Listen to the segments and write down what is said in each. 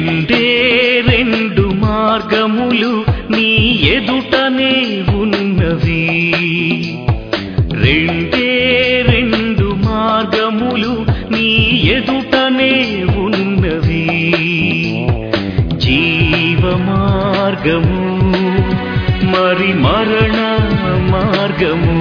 రెండే రెండు మార్గములు నీ ఎదుటనే ఉన్నవి రెండే రెండు మార్గములు నీ ఎదుటనే ఉన్నవి జీవ మార్గము మరి మరణ మార్గము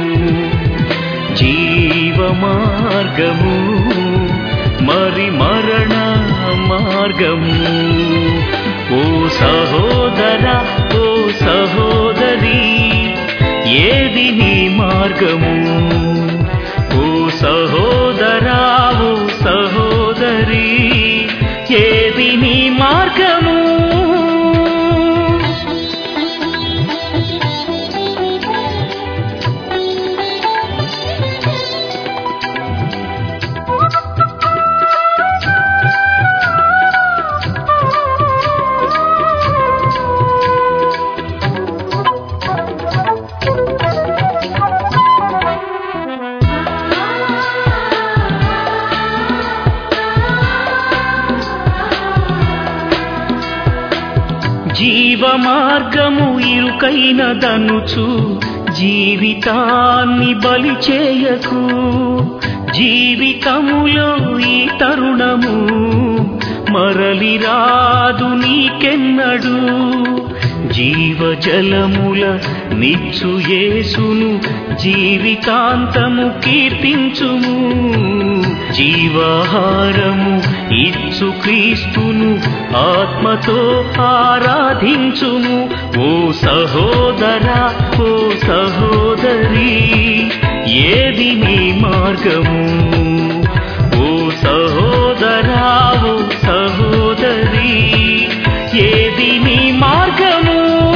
జీవ మార్గము మరి మరణ మార్గము ఓ సహోదర ఓ సహోదరి ఏది నీ మార్గము ఓ సహోదరా ఓ సహోదరి ఏది నీ మార్గము జీవ మార్గము ఇరుకైన దనుచు జీవితాన్ని బలి చేయకు జీవితములో ఈ తరుణము మరలి రాదు నీకెన్నడు జీవజలముల నిచ్చు యేసును జీవితాంతము కీర్తించుము జీవాహారము ఇచ్చు క్రీస్తును ఆత్మతో ఆరాధించుము ఓ సహోదరా ఓ సహోదరి ఏది నీ మార్గము ఓ సహోదరా ఓ సహోదరి ఏది నీ మార్గము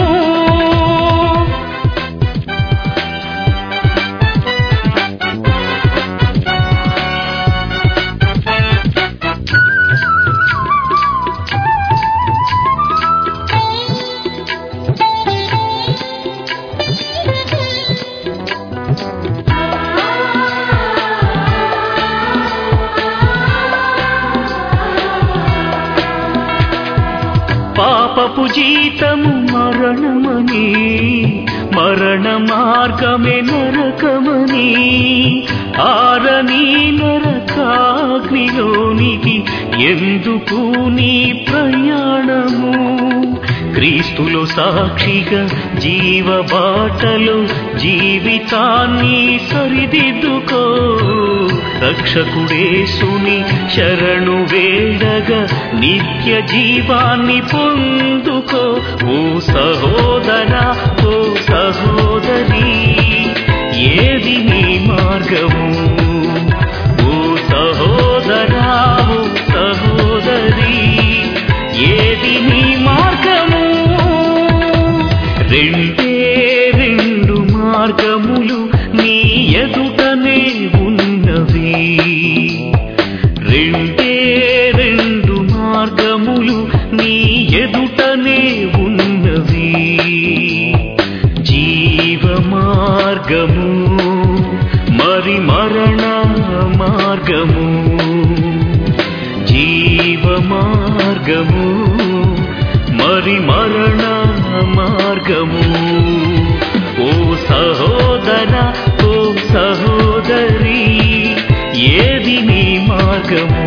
పాపపు జీతము మరణమని మరణ మార్గమే నరకమని ఆరని నరకాగ్నిలోనికి ఎందుకు నీ ప్రయాణము క్రీస్తులో సాక్షిగా జీవ బాటలో జీవితాన్ని సరిదిద్దుకో రక్షకుడేసుని శరణు వేడగా నిత్య జీవాన్ని పొందుకో ఓ సహోదరా ఓ సహోదరి ఏది నీ మార్గము ఓ సహోదరా ఓ సహోదరి ఏది నీ మార్గము రెండే రెండు మార్గములు నీ ఎదుటనే ఉన్నవి రెండే రెండు మార్గములు నీ ఎదుటనే ఉన్నవి జీవ మార్గము మరి మరణ మార్గము జీవ మార్గము మరి మరణ మార్గము ఓ సహోదర ఓ సహోదరి ఏది నీ మార్గము